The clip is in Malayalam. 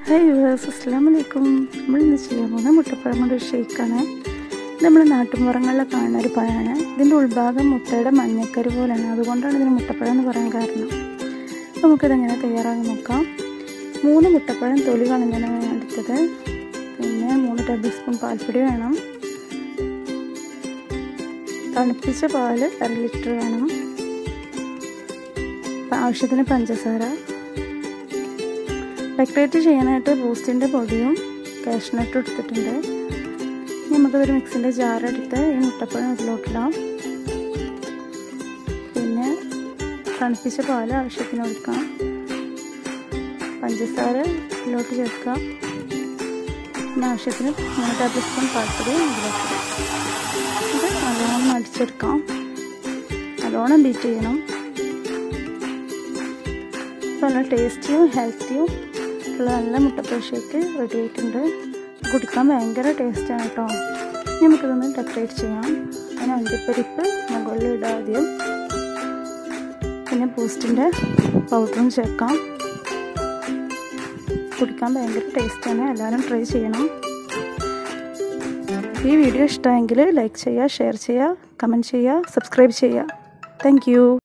ഹായ് യുവേഴ്സ് അസ്സാം വലൈക്കും നമ്മൾ ഇന്ന് ചെയ്യാൻ പോകുന്ന മുട്ടപ്പഴം കൊണ്ട് ഒരു ഷേക്കാണ് ഇത് നമ്മൾ നാട്ടുമ്പുറങ്ങളിൽ കാണുന്ന ഒരു പഴമാണ് ഇതിൻ്റെ ഉൾഭാഗം മുട്ടയുടെ മഞ്ഞക്കരി പോലെയാണ് അതുകൊണ്ടാണ് ഇതിന് മുട്ടപ്പഴം എന്ന് പറയാൻ കാരണം നമുക്കിതെങ്ങനെ തയ്യാറാക്കി നോക്കാം മൂന്ന് മുട്ടപ്പഴം തൊലി കളഞ്ഞാണ് ഞാൻ എടുത്തത് പിന്നെ മൂന്ന് ടേബിൾ സ്പൂൺ പാൽപ്പൊടി വേണം തണുപ്പിച്ച പാല് അര ലിറ്റർ വേണം ആവശ്യത്തിന് പഞ്ചസാര ഡെക്കറേറ്റ് ചെയ്യാനായിട്ട് ബൂസ്റ്റിൻ്റെ പൊടിയും കാഷ്നട്ടും എടുത്തിട്ടുണ്ട് നമുക്കതൊരു മിക്സിൻ്റെ ജാറെടുത്ത് ഈ മുട്ടപ്പഴം അതിലോട്ടിടാം പിന്നെ തണുപ്പിച്ച പാൽ ആവശ്യത്തിന് ഒഴിക്കാം പഞ്ചസാര ഇതിലോട്ട് ചേർക്കാം പിന്നെ ആവശ്യത്തിന് മൂന്ന് ടേബിൾ സ്പൂൺ പാൽപ്പൊടി ഇതിലോട്ട് ഇത് നല്ലോണം അടിച്ചെടുക്കാം നല്ലോണം ബീറ്റ് ചെയ്യണം നല്ല ടേസ്റ്റിയും ഹെൽത്തിയും ഉള്ള നല്ല മുട്ടപ്പഴ ഷേക്ക് റെഡി ആയിട്ടുണ്ട് കുടിക്കാൻ ഭയങ്കര ടേസ്റ്റാണ് കേട്ടോ നമുക്കിതൊന്ന് ഡെക്കറേറ്റ് ചെയ്യാം അതിന് അണ്ടിപ്പരിപ്പ് മുകളിൽ ഇടാം ആദ്യം പിന്നെ ബൂസ്റ്റിൻ്റെ പൗഡറും ചേർക്കാം കുടിക്കാൻ ഭയങ്കര ടേസ്റ്റാണ് എല്ലാവരും ട്രൈ ചെയ്യണം ഈ വീഡിയോ ഇഷ്ടമെങ്കിൽ ലൈക്ക് ചെയ്യുക ഷെയർ ചെയ്യുക കമൻറ്റ് ചെയ്യുക സബ്സ്ക്രൈബ് ചെയ്യുക താങ്ക്